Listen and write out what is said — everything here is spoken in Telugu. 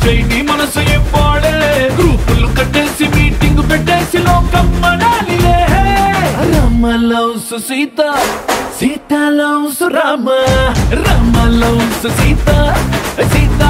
చేయి నీ మనసు ఇవ్వాడే గ్రూపులు కట్టేసి మీటింగ్ పెట్టేసి లోకం మనాలిలే Rama loves Sita Sita loves Rama Rama loves Sita Sita